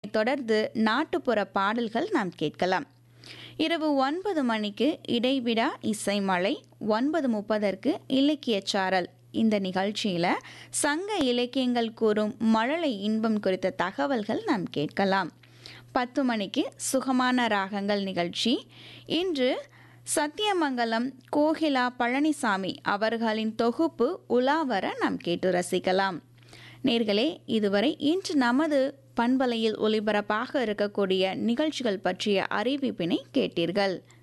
தொடர்ந்து நாட்டுப்புற பாடல்கள் நாம் கேட்கலாம் இரவு ஒன்பது மணிக்கு இடைவிடா இசைமலை ஒன்பது முப்பதற்கு இலக்கியச் சாரல் இந்த நிகழ்ச்சியில் சங்க இலக்கியங்கள் கூறும் மழலை இன்பம் குறித்த தகவல்கள் நாம் கேட்கலாம் பத்து மணிக்கு சுகமான ராகங்கள் நிகழ்ச்சி இன்று சத்தியமங்கலம் கோகிலா பழனிசாமி அவர்களின் தொகுப்பு உலாவர நாம் கேட்டு ரசிக்கலாம் நேர்களே இதுவரை இன்று நமது பண்பலையில் ஒலிபரப்பாக இருக்கக்கூடிய நிகழ்ச்சிகள் பற்றிய அறிவிப்பினை கேட்டீர்கள்